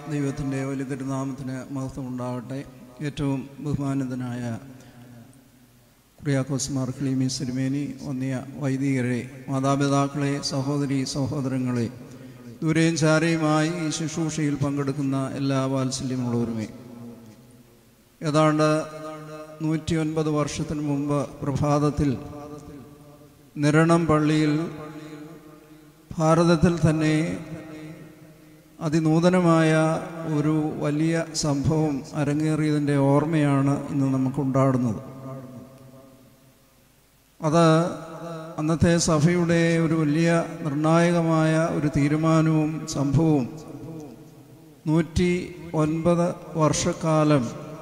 ദൈവത്തിൻ്റെ വലിയ തിരുനാമത്തിന് മഹത്വം ഉണ്ടാകട്ടെ ഏറ്റവും ബഹുമാനിതനായ കുറിയാക്കോസ് മാർ ക്ലീമി സിരിമേനി ഒന്നിയ വൈദികരെ മാതാപിതാക്കളെ സഹോദരി സഹോദരങ്ങളെ ദൂരെയും ചാരയുമായി ഈ ശുശ്രൂഷയിൽ പങ്കെടുക്കുന്ന എല്ലാ വാത്സല്യമുള്ളവരുമേ ഏതാണ്ട് നൂറ്റി ഒൻപത് വർഷത്തിന് മുമ്പ് പ്രഭാതത്തിൽ നിരണം പള്ളിയിൽ ഭാരതത്തിൽ തന്നെ അതിനൂതനമായ ഒരു വലിയ സംഭവം അരങ്ങേറിയതിൻ്റെ ഓർമ്മയാണ് ഇന്ന് നമുക്കുണ്ടാടുന്നത് അത് അന്നത്തെ സഭയുടെ ഒരു വലിയ നിർണായകമായ ഒരു തീരുമാനവും സംഭവവും നൂറ്റി ഒൻപത് വർഷക്കാലം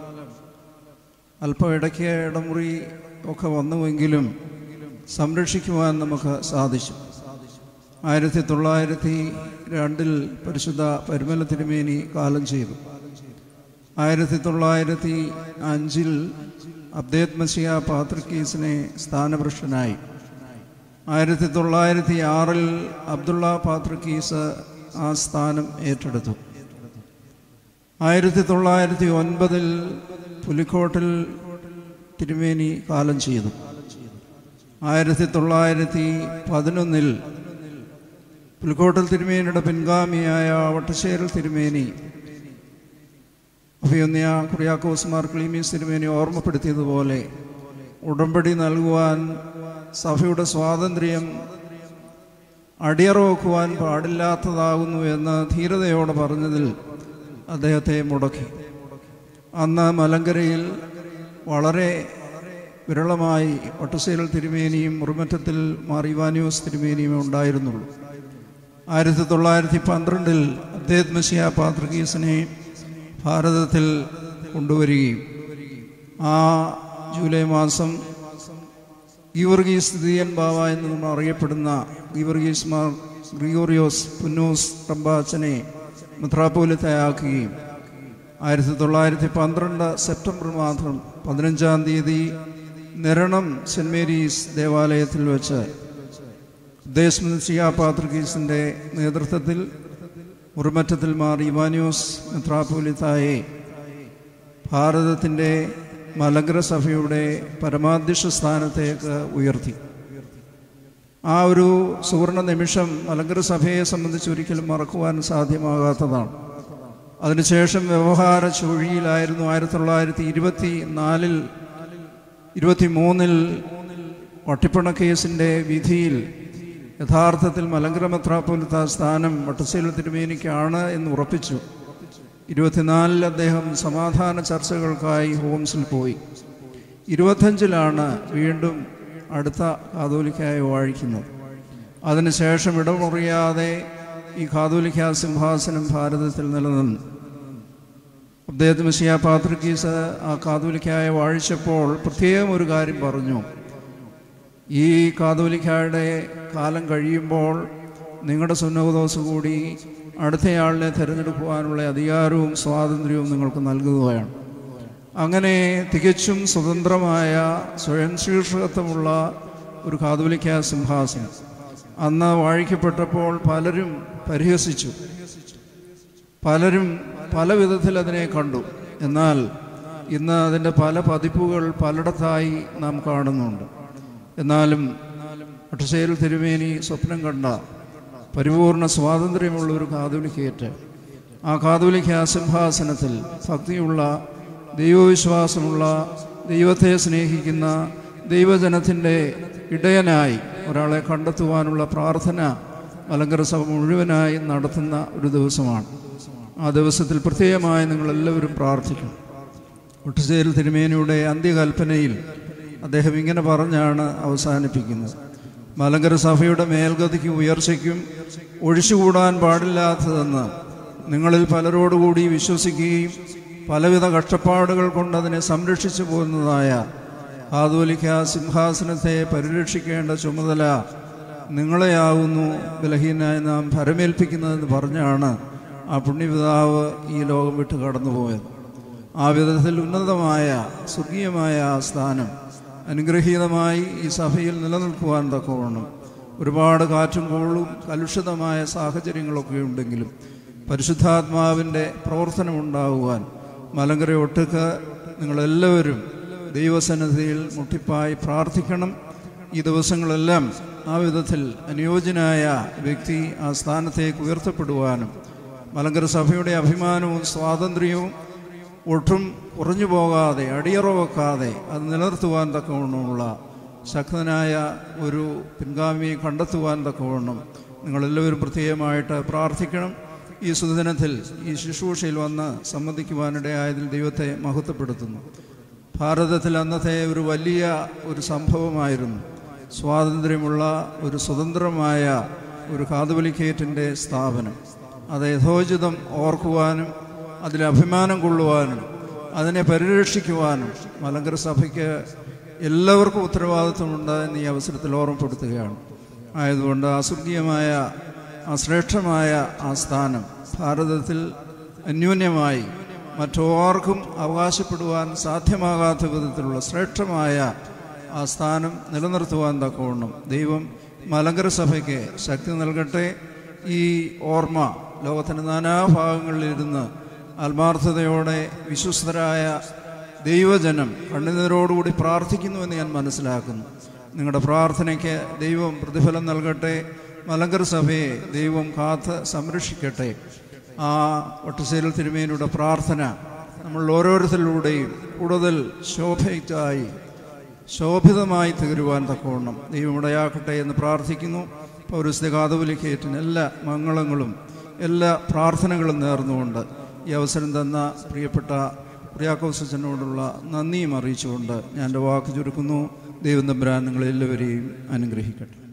അല്പം ഇടയ്ക്ക് ഇടമുറി ഒക്കെ വന്നുവെങ്കിലും സംരക്ഷിക്കുവാൻ നമുക്ക് സാധിച്ചു ആയിരത്തി തൊള്ളായിരത്തി രണ്ടിൽ പരിശുദ്ധ പരിമല തിരുമേനി കാലം ചെയ്തു ആയിരത്തി തൊള്ളായിരത്തി അഞ്ചിൽ അബ്ദേത് മസിയ പാത്രിക്കീസിനെ സ്ഥാനഭ്രഷ്ടനായി ആയിരത്തി തൊള്ളായിരത്തി ആറിൽ അബ്ദുള്ള പാത്രിക്കീസ് ആ സ്ഥാനം ഏറ്റെടുത്തു ആയിരത്തി തൊള്ളായിരത്തി ഒൻപതിൽ പുലിക്കോട്ടിൽ തിരുമേനി കാലം ചെയ്തു ആയിരത്തി തൊള്ളായിരത്തി പതിനൊന്നിൽ പുലിക്കോട്ടൽ തിരുമേനിയുടെ പിൻഗാമിയായ വട്ടശ്ശേരൽ തിരുമേനി അഭിയൊന്നിയ കുറിയാക്കോസ് മാർ ക്ലീമീസ് തിരുമേനി ഓർമ്മപ്പെടുത്തിയതുപോലെ ഉടമ്പടി നൽകുവാൻ സഭയുടെ സ്വാതന്ത്ര്യം അടിയറവെക്കുവാൻ പാടില്ലാത്തതാകുന്നു എന്ന് ധീരതയോടെ പറഞ്ഞതിൽ അദ്ദേഹത്തെ മുടക്കി അന്ന് മലങ്കരയിൽ വളരെ വിരളമായി ഒട്ടശ്ശേരൽ തിരുമേനിയും മുറിമറ്റത്തിൽ മാറിവാനിയോസ് തിരുമേനിയും ഉണ്ടായിരുന്നുള്ളൂ ആയിരത്തി തൊള്ളായിരത്തി പന്ത്രണ്ടിൽ അബ്ദേദ് മസിയ പാത്രികീസിനെ ഭാരതത്തിൽ കൊണ്ടുവരികയും ആ ജൂലൈ മാസം ഗീവർഗീസ് ദിയൻ ബാവ എന്ന് നമ്മൾ അറിയപ്പെടുന്ന ഗീവർഗീസ് മാർ ഗ്രിഗോറിയോസ് പുന്നൂസ് റംബാച്ചനെ മെത്രാപ്പോലിത്തയാക്കുകയും ആയിരത്തി തൊള്ളായിരത്തി പന്ത്രണ്ട് സെപ്റ്റംബർ മാസം പതിനഞ്ചാം തീയതി നിരണം സെൻറ് മേരീസ് ദേവാലയത്തിൽ വെച്ച് ദേശിയ പാത്രികീസിൻ്റെ നേതൃത്വത്തിൽ മുറിമറ്റത്തിൽ മാർ ഇവാനിയോസ് മെത്രാപ്പോലിത്തായെ ഭാരതത്തിൻ്റെ മലങ്കര സഭയുടെ പരമാധ്യക്ഷ സ്ഥാനത്തേക്ക് ഉയർത്തി ആ ഒരു സുവർണ നിമിഷം മലങ്കര സഭയെ സംബന്ധിച്ച് ഒരിക്കലും മറക്കുവാൻ സാധ്യമാകാത്തതാണ് അതിനുശേഷം വ്യവഹാര ചുഴിയിലായിരുന്നു ആയിരത്തി തൊള്ളായിരത്തി ഇരുപത്തി നാലിൽ ഇരുപത്തി മൂന്നിൽ വട്ടിപ്പണ കേസിൻ്റെ വിധിയിൽ യഥാർത്ഥത്തിൽ മലങ്കര മെത്രാപ്പൊലിത്ത സ്ഥാനം വട്ടശ്ശേരി തിരുമേനിക്കാണ് എന്ന് ഉറപ്പിച്ചു ഇരുപത്തിനാലിൽ അദ്ദേഹം സമാധാന ചർച്ചകൾക്കായി ഹോംസിൽ പോയി ഇരുപത്തഞ്ചിലാണ് വീണ്ടും അടുത്ത കാതോലിക്കായി വാഴിക്കുന്നത് അതിനുശേഷം ഇടമുറിയാതെ ഈ കാതോലിക്ക സിംഹാസനം ഭാരതത്തിൽ നിലനിന്നു അദ്ദേഹത്തിന് മിസിയ പാത്രിക്കീസ് ആ കാതോലിക്കായ വാഴിച്ചപ്പോൾ പ്രത്യേകം ഒരു കാര്യം പറഞ്ഞു ഈ കാതോലിക്കായുടെ കാലം കഴിയുമ്പോൾ നിങ്ങളുടെ സുന്നോദോസ് കൂടി അടുത്തയാളിനെ തിരഞ്ഞെടുക്കുവാനുള്ള അധികാരവും സ്വാതന്ത്ര്യവും നിങ്ങൾക്ക് നൽകുകയാണ് അങ്ങനെ തികച്ചും സ്വതന്ത്രമായ സ്വയം ശീർഷകത്വമുള്ള ഒരു കാതോലിക്ക സിംഹാസനം അന്ന് വാഴിക്കപ്പെട്ടപ്പോൾ പലരും പരിഹസിച്ചു പലരും പല വിധത്തിൽ അതിനെ കണ്ടു എന്നാൽ ഇന്ന് അതിൻ്റെ പല പതിപ്പുകൾ പലയിടത്തായി നാം കാണുന്നുണ്ട് എന്നാലും ഒട്ടശ്ശേരിൽ തിരുമേനി സ്വപ്നം കണ്ട പരിപൂർണ സ്വാതന്ത്ര്യമുള്ള ഒരു കാതോലിക്കേറ്റ് ആ കാതോലിക്ക സിംഹാസനത്തിൽ ഭക്തിയുള്ള ദൈവവിശ്വാസമുള്ള ദൈവത്തെ സ്നേഹിക്കുന്ന ദൈവജനത്തിൻ്റെ ഇടയനായി ഒരാളെ കണ്ടെത്തുവാനുള്ള പ്രാർത്ഥന മലങ്കര സഭ മുഴുവനായി നടത്തുന്ന ഒരു ദിവസമാണ് ആ ദിവസത്തിൽ പ്രത്യേകമായി നിങ്ങളെല്ലാവരും പ്രാർത്ഥിക്കും ഒട്ടുചേരിൽ തിരുമേനിയുടെ അന്ത്യകൽപ്പനയിൽ അദ്ദേഹം ഇങ്ങനെ പറഞ്ഞാണ് അവസാനിപ്പിക്കുന്നത് മലങ്കര സഭയുടെ മേൽഗതിക്കും ഉയർച്ചയ്ക്കും ഒഴിച്ചുകൂടാൻ പാടില്ലാത്തതെന്ന് നിങ്ങളിൽ പലരോടുകൂടി വിശ്വസിക്കുകയും പലവിധ കഷ്ടപ്പാടുകൾ കൊണ്ട് അതിനെ സംരക്ഷിച്ചു പോകുന്നതായ കാതോലിക്ക സിംഹാസനത്തെ പരിരക്ഷിക്കേണ്ട ചുമതല നിങ്ങളെയാകുന്നു ബലഹീനായി നാം ഭരമേൽപ്പിക്കുന്നതെന്ന് പറഞ്ഞാണ് ആ പുണ്യപിതാവ് ഈ ലോകം വിട്ട് കടന്നുപോയത് ആ വിധത്തിൽ ഉന്നതമായ സ്വർഗീയമായ ആ സ്ഥാനം അനുഗ്രഹീതമായി ഈ സഭയിൽ നിലനിൽക്കുവാൻ തക്കവണ്ണം ഒരുപാട് കാറ്റും കോളും കലുഷിതമായ സാഹചര്യങ്ങളൊക്കെ ഉണ്ടെങ്കിലും പരിശുദ്ധാത്മാവിൻ്റെ പ്രവർത്തനമുണ്ടാകുവാൻ മലങ്കര ഒട്ടുക്ക് നിങ്ങളെല്ലാവരും ദൈവസന്നിധിയിൽ മുട്ടിപ്പായി പ്രാർത്ഥിക്കണം ഈ ദിവസങ്ങളെല്ലാം ആ വിധത്തിൽ അനുയോജ്യനായ വ്യക്തി ആ സ്ഥാനത്തേക്ക് ഉയർത്തപ്പെടുവാനും മലങ്കര സഭയുടെ അഭിമാനവും സ്വാതന്ത്ര്യവും ഒട്ടും കുറഞ്ഞു പോകാതെ അടിയറ വെക്കാതെ അത് നിലനിർത്തുവാൻ തക്കവണ്ണമുള്ള ശക്തനായ ഒരു പിൻഗാമിയെ കണ്ടെത്തുവാൻ തക്കവണ്ണം നിങ്ങളെല്ലാവരും പ്രത്യേകമായിട്ട് പ്രാർത്ഥിക്കണം ഈ സുദിനത്തിൽ ഈ ശുശ്രൂഷയിൽ വന്ന് സംബന്ധിക്കുവാനിടയായതിൽ ദൈവത്തെ മഹത്വപ്പെടുത്തുന്നു ഭാരതത്തിൽ അന്നത്തെ ഒരു വലിയ ഒരു സംഭവമായിരുന്നു സ്വാതന്ത്ര്യമുള്ള ഒരു സ്വതന്ത്രമായ ഒരു കാതുവലിക്കേറ്റിൻ്റെ സ്ഥാപനം അത് യഥോചിതം ഓർക്കുവാനും അതിൽ അഭിമാനം കൊള്ളുവാനും അതിനെ പരിരക്ഷിക്കുവാനും മലങ്കര സഭയ്ക്ക് എല്ലാവർക്കും ഉത്തരവാദിത്വമുണ്ട് എന്ന് ഈ അവസരത്തിൽ ഓർമ്മപ്പെടുത്തുകയാണ് ആയതുകൊണ്ട് അസ്വർഗീയമായ ആ ശ്രേഷ്ഠമായ ആ സ്ഥാനം ഭാരതത്തിൽ അന്യോന്യമായി മറ്റാർക്കും അവകാശപ്പെടുവാൻ സാധ്യമാകാത്ത വിധത്തിലുള്ള ശ്രേഷ്ഠമായ ആ സ്ഥാനം നിലനിർത്തുവാൻ തക്കവണ്ണം ദൈവം മലങ്കര സഭയ്ക്ക് ശക്തി നൽകട്ടെ ഈ ഓർമ്മ ലോകത്തിൻ്റെ നാനാഭാഗങ്ങളിലിരുന്ന് ആത്മാർത്ഥതയോടെ വിശ്വസ്തരായ ദൈവജനം കണ്ണുനീരോടുകൂടി പ്രാർത്ഥിക്കുന്നുവെന്ന് ഞാൻ മനസ്സിലാക്കുന്നു നിങ്ങളുടെ പ്രാർത്ഥനയ്ക്ക് ദൈവം പ്രതിഫലം നൽകട്ടെ മലങ്കര സഭയെ ദൈവം കാത്ത് സംരക്ഷിക്കട്ടെ ആ ഒട്ടശ്ശേരിൽ തിരുമേനിയുടെ പ്രാർത്ഥന നമ്മൾ ഓരോരുത്തരിലൂടെയും കൂടുതൽ ശോഭയ്ക്കായി ശോഭിതമായി തീരുവാൻ തക്കവണ്ണം ദൈവം ഇടയാക്കട്ടെ എന്ന് പ്രാർത്ഥിക്കുന്നു പൗരസ്യ കാതോലിക്കേറ്റിന് എല്ലാ മംഗളങ്ങളും എല്ലാ പ്രാർത്ഥനകളും നേർന്നുകൊണ്ട് ഈ അവസരം തന്ന പ്രിയപ്പെട്ട പ്രിയാക്കോസച്ചനോടുള്ള നന്ദിയും അറിയിച്ചുകൊണ്ട് ഞാൻ എൻ്റെ വാക്ക് ചുരുക്കുന്നു ദൈവം തമ്പുരാൻ നിങ്ങളെല്ലാവരെയും അനുഗ്രഹിക്കട്ടെ